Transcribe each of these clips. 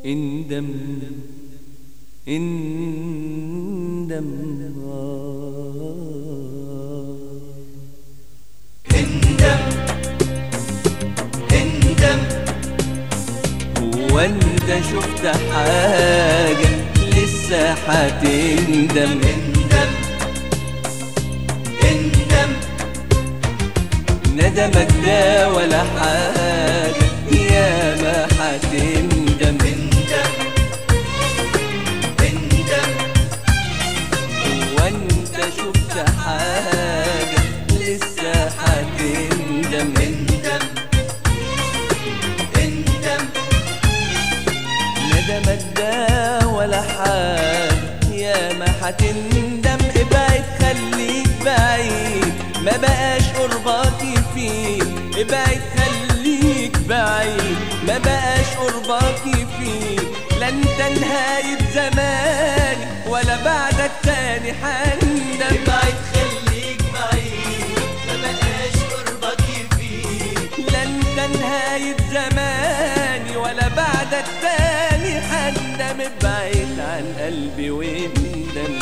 اندم اندم آه اندم اندم هو انت شفت حاجة لسه هتندم اندم اندم ندمك ده ولا حاجة يا ما هتندم اندم اندم هو انت شفت حاجة لسه هتندم اندم اندم ندمك ده ولا حاجة يا ما هتندم ابعد خليك بعيد ما بقاش قربك يفيد ابعد خليك بعيد ما بقاش قربك يفيد لا انت نهاية زماني ولا بعدك تاني حندم ابعد خليك بعيد ما بقاش قربك يفيد لا انت نهاية زماني ولا بعدك تاني حندم ابعد عن قلبي واندم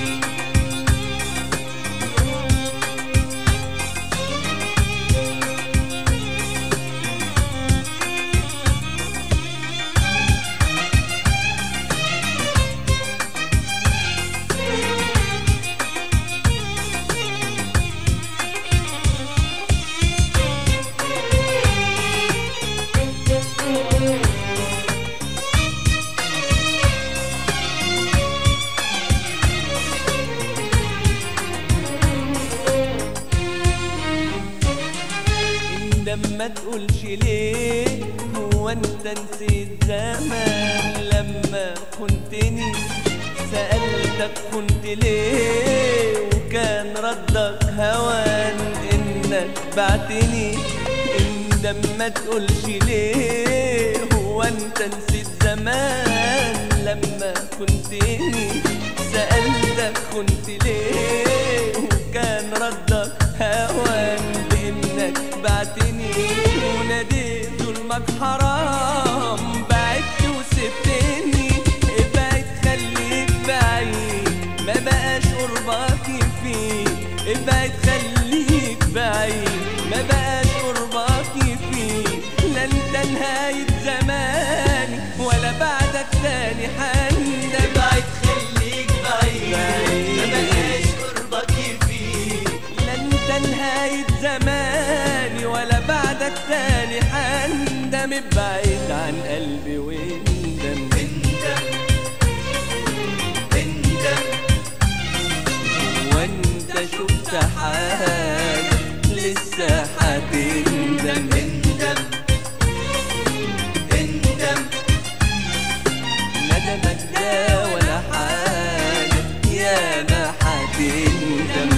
اندم ما تقولش ليه هو انت نسيت زمان لما كنتني سألتك كنت ليه وكان ردك هوان انك بعتني اندم ما تقولش ليه هو انت نسيت زمان لما كنتني سألتك كنت ليه وكان ردك هوان بإنك بعتني وناديت ظلمك حرام بعدت وسبتني ابعد خليك بعيد ما بقاش قربك يفيد ابعد خليك بعيد ما بقاش قربك يفيد لا انت نهاية زماني ولا بعدك تاني حندم ابعد خليك بعيد ما بقاش قربك يفيد لا انت نهاية زماني ولا بعدك تاني حندم ابعد عن قلبي واندم اندم اندم وانت شفت حاجة لسه هتندم اندم اندم ندمك ده ولا حاجة يا ما هتندم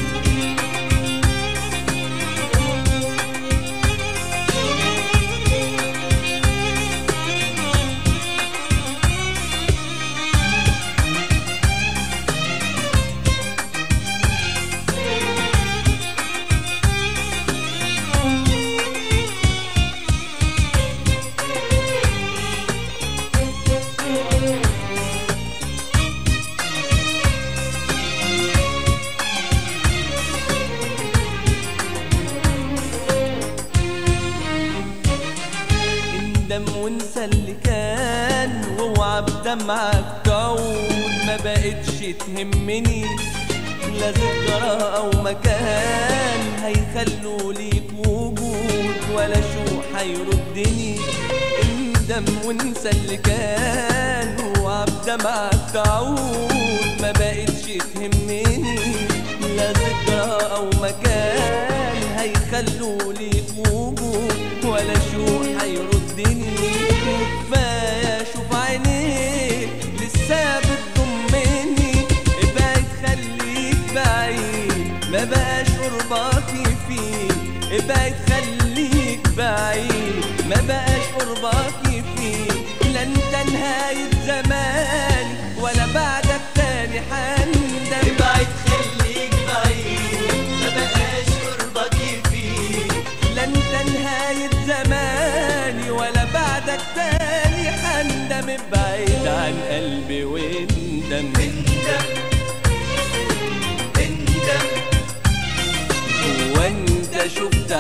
اندم وانسى اللي كان واوعى بدمعك تعود ما بقتش تهمني لا ذكرى او مكان هيخلوا ليك وجود ولا شو هيردني اندم وانسى اللي كان واوعى بدمعك تعود ما بقتش تهمني لا ذكرى او مكان هيخلوا ليك وجود ولا شو هيردني كفايه اشوف عينيك لسه بتضمني ابعد خليك بعيد ما بقاش قربك يفيد ابعد خليك بعيد ما بقاش قربك يفيد لا انت نهاية زماني ولا بعدك تاني حندم ابعد خليك بعيد ما بقاش قربك يفيد لا انت نهاية زماني ولا بعدك تاني حندم بعيد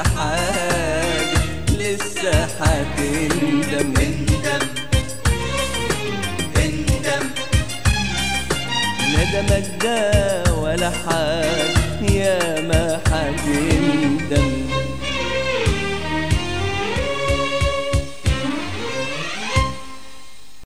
ولا حاجة لسه هتندم اندم اندم ندمك ده ولا حاجة يا ما هتندم